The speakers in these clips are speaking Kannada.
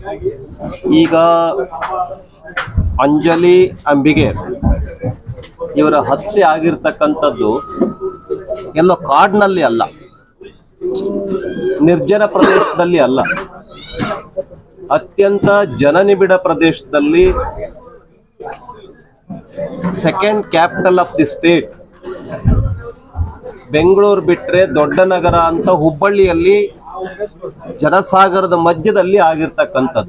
ಈಗ ಅಂಜಲಿ ಅಂಬಿಗೆ ಇವರ ಹತ್ಯೆ ಆಗಿರ್ತಕ್ಕಂಥದ್ದು ಎಲ್ಲೋ ಕಾಡಿನಲ್ಲಿ ಅಲ್ಲ ನಿರ್ಜನ ಪ್ರದೇಶದಲ್ಲಿ ಅಲ್ಲ ಅತ್ಯಂತ ಜನನಿಬಿಡ ಪ್ರದೇಶದಲ್ಲಿ second capital of the state Bengaluru ಬಿಟ್ರೆ ದೊಡ್ಡ ನಗರ ಅಂತ ಹುಬ್ಬಳ್ಳಿಯಲ್ಲಿ ಜನಸಾಗರದ ಮಧ್ಯದಲ್ಲಿ ಆಗಿರ್ತಕ್ಕಂಥದ್ದು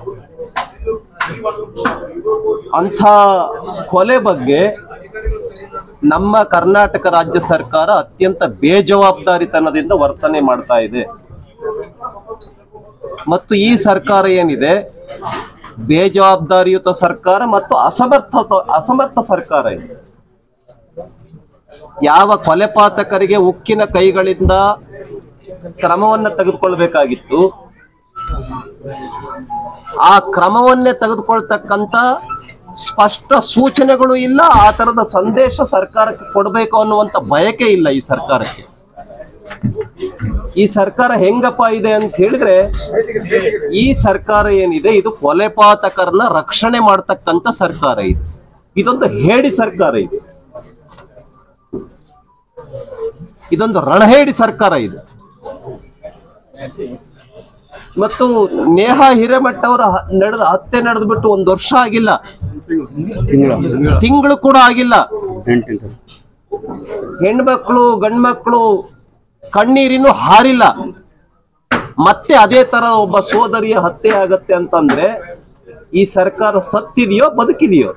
ಅಂಥ ಕೊಲೆ ಬಗ್ಗೆ ನಮ್ಮ ಕರ್ನಾಟಕ ರಾಜ್ಯ ಸರ್ಕಾರ ಅತ್ಯಂತ ಬೇಜವಾಬ್ದಾರಿತನದಿಂದ ವರ್ತನೆ ಮಾಡ್ತಾ ಇದೆ ಮತ್ತು ಈ ಸರ್ಕಾರ ಏನಿದೆ ಬೇಜವಾಬ್ದಾರಿಯುತ ಸರ್ಕಾರ ಮತ್ತು ಅಸಮರ್ಥ ಅಸಮರ್ಥ ಸರ್ಕಾರ ಇದೆ ಯಾವ ಕೊಲೆಪಾತಕರಿಗೆ ಉಕ್ಕಿನ ಕೈಗಳಿಂದ ಕ್ರಮವನ್ನ ತೆಗೆದುಕೊಳ್ಬೇಕಾಗಿತ್ತು ಆ ಕ್ರಮವನ್ನೇ ತೆಗೆದುಕೊಳ್ತಕ್ಕಂತ ಸ್ಪಷ್ಟ ಸೂಚನೆಗಳು ಇಲ್ಲ ಆ ತರದ ಸಂದೇಶ ಸರ್ಕಾರಕ್ಕೆ ಕೊಡಬೇಕು ಅನ್ನುವಂತ ಬಯಕೆ ಇಲ್ಲ ಈ ಸರ್ಕಾರಕ್ಕೆ ಈ ಸರ್ಕಾರ ಹೆಂಗಪ್ಪ ಇದೆ ಅಂತ ಹೇಳಿದ್ರೆ ಈ ಸರ್ಕಾರ ಏನಿದೆ ಇದು ಕೊಲೆಪಾತಕರನ್ನ ರಕ್ಷಣೆ ಮಾಡ್ತಕ್ಕಂತ ಸರ್ಕಾರ ಇದು ಇದೊಂದು ಹೇಡಿ ಸರ್ಕಾರ ಇದು ಇದೊಂದು ರಣಹೇಡಿ ಸರ್ಕಾರ ಇದು ಮತ್ತು ನೇಹಾ ಹಿರೇಮಠ ಅವರ ಹ- ನಡೆದ ಹತ್ಯೆ ನಡೆದು ಬಿಟ್ಟು ಒಂದು ವರ್ಷ ಆಗಿಲ್ಲ ತಿಂಗಳು ಕೂಡ ಆಗಿಲ್ಲ ಹೆಣ್ಮಕ್ಳು ಗಂಡ್ಮಕ್ಳು ಕಣ್ಣೀರಿನೂ ಹಾರಿಲ್ಲ ಮತ್ತೆ ಅದೇ ತರ ಒಬ್ಬ ಸೋದರಿಯ ಹತ್ಯೆ ಆಗತ್ತೆ ಅಂತಂದ್ರೆ ಈ ಸರ್ಕಾರ ಸತ್ತಿದೆಯೋ ಬದುಕಿದೆಯೋ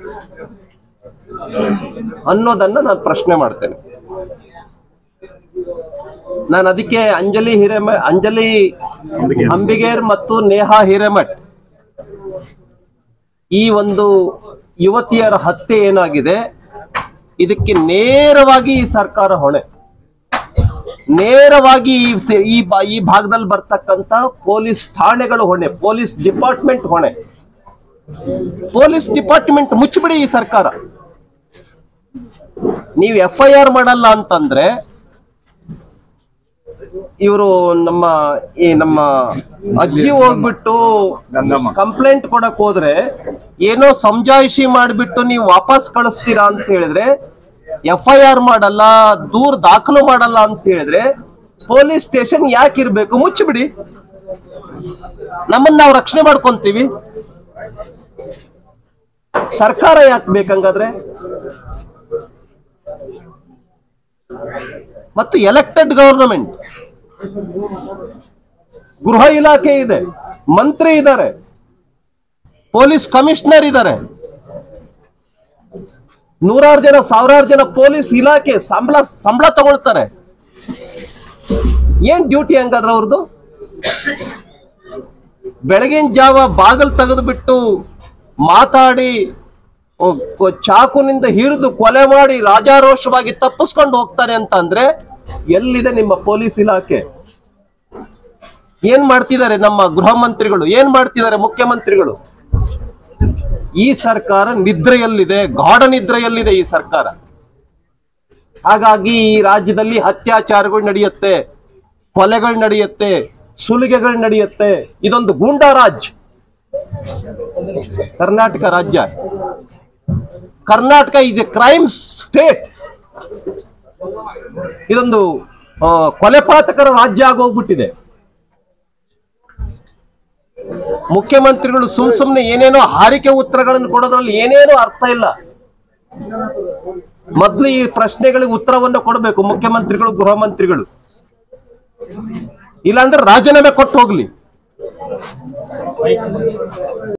ಅನ್ನೋದನ್ನ ನಾನು ಪ್ರಶ್ನೆ ಮಾಡ್ತೇನೆ ನಾನು ಅದಕ್ಕೆ ಅಂಜಲಿ ಹಿರೇಮ ಅಂಜಲಿ ಅಂಬಿಗೇರ್ ಮತ್ತು ನೇಹಾ ಹಿರೇಮಠ್ ಈ ಒಂದು ಯುವತಿಯರ ಹತ್ಯೆ ಏನಾಗಿದೆ ಇದಕ್ಕೆ ನೇರವಾಗಿ ಈ ಸರ್ಕಾರ ಹೊಣೆ ನೇರವಾಗಿ ಈ ಸ- ಈ ಬಾ- ಈ ಭಾಗದಲ್ಲಿ ಬರ್ತಕ್ಕಂತ ಪೊಲೀಸ್ ಠಾಣೆಗಳು ಹೊಣೆ ಪೊಲೀಸ್ ಡಿಪಾರ್ಟ್ಮೆಂಟ್ ಹೊಣೆ ಪೊಲೀಸ್ ಡಿಪಾರ್ಟ್ಮೆಂಟ್ ಮುಚ್ಚಿಬಿಡಿ ಈ ಸರ್ಕಾರ ನೀವು ಎಫ್ ಐ ಆರ್ ಮಾಡಲ್ಲ ಅಂತಂದ್ರೆ ಇವರು ನಮ್ಮ ಈ ನಮ್ಮ ಅಜ್ಜಿ ಹೋಗ್ಬಿಟ್ಟು ಕಂಪ್ಲೇಂಟ್ ಕೊಡಕ್ ಹೋದ್ರೆ ಏನೋ ಸಮಜಾಯಿಷಿ ಮಾಡಿಬಿಟ್ಟು ನೀವು ವಾಪಸ್ ಕಳಿಸ್ತೀರಾ ಅಂತ ಹೇಳಿದ್ರೆ ಎಫ್ ಐ ಆರ್ ಮಾಡಲ್ಲ ದೂರ್ ದಾಖಲು ಮಾಡಲ್ಲ ಅಂತ ಹೇಳಿದ್ರೆ ಪೊಲೀಸ್ ಸ್ಟೇಷನ್ ಯಾಕೆ ಇರ್ಬೇಕು ಮುಚ್ಚಿಬಿಡಿ ನಮ್ಮನ್ನ ನಾವು ರಕ್ಷಣೆ ಮಾಡ್ಕೊಂತೀವಿ ಸರ್ಕಾರ ಯಾಕೆ ಬೇಕಂಗಾದ್ರೆ ಮತ್ತು ಎಲೆಕ್ಟೆಡ್ ಗವರ್ನಮೆಂಟ್ ಗೃಹ ಇಲಾಖೆ ಇದೆ ಮಂತ್ರಿ ಇದ್ದಾರೆ ಪೊಲೀಸ್ ಕಮಿಷನರ್ ಇದ್ದಾರೆ ನೂರಾರು ಜನ ಸಾವಿರಾರು ಜನ ಪೊಲೀಸ್ ಇಲಾಖೆ ಸಂಬಳ ಸಂಬಳ ತಗೊಳ್ತಾರೆ ಏನ್ ಡ್ಯೂಟಿ ಹಂಗಾದ್ರೆ ಅವ್ರದ್ದು ಬೆಳಗಿನ ಜಾವ ಬಾಗಿಲು ತೆಗೆದು ಬಿಟ್ಟು ಮಾತಾಡಿ ಓ, ಕೊ- ಚಾಕುನಿಂದ ಹಿರಿದು ಕೊಲೆ ಮಾಡಿ ರಾಜಾರೋಷವಾಗಿ ತಪ್ಪಿಸ್ಕೊಂಡು ಹೋಗ್ತಾರೆ ಅಂತ ಅಂದ್ರೆ ಎಲ್ಲಿದೆ ನಿಮ್ಮ ಪೊಲೀಸ್ ಇಲಾಖೆ ಏನ್ ಮಾಡ್ತಿದ್ದಾರೆ ನಮ್ಮ ಗೃಹ ಮಂತ್ರಿಗಳು ಏನ್ ಮಾಡ್ತಿದ್ದಾರೆ ಮುಖ್ಯಮಂತ್ರಿಗಳು ಈ ಸರ್ಕಾರ ನಿದ್ರೆಯಲ್ಲಿದೆ ಗಾಢ ನಿದ್ರೆಯಲ್ಲಿದೆ ಈ ಸರ್ಕಾರ ಹಾಗಾಗಿ ಈ ರಾಜ್ಯದಲ್ಲಿ ಅತ್ಯಾಚಾರಗಳು ನಡೆಯುತ್ತೆ ಕೊಲೆಗಳು ನಡೆಯುತ್ತೆ ಸುಲಿಗೆಗಳು ನಡೆಯುತ್ತೆ ಇದೊಂದು ಗೂಂಡಾ ರಾಜ್ ಕರ್ನಾಟಕ ರಾಜ್ಯ Karnataka is a crime state ಇದೊಂದು ಆ, ಕೊಲೆಪಾತಕರ ರಾಜ್ಯ ಆಗೋಗ್ಬಿಟ್ಟಿದೆ ಮುಖ್ಯಮಂತ್ರಿಗಳು ಸುಮ್ ಸುಮ್ನೆ ಏನೇನೋ ಹಾರಿಕೆ ಉತ್ತರಗಳನ್ನು ಕೊಡೋದ್ರಲ್ಲಿ ಏನೇನೋ ಅರ್ಥ ಇಲ್ಲ ಮೊದ್ಲು ಈ ಪ್ರಶ್ನೆಗಳಿಗೆ ಉತ್ತರವನ್ನು ಕೊಡಬೇಕು ಮುಖ್ಯಮಂತ್ರಿಗಳು ಗೃಹ ಮಂತ್ರಿಗಳು ಇಲ್ಲಾಂದ್ರೆ ರಾಜೀನಾಮೆ ಕೊಟ್ಟು ಹೋಗ್ಲಿ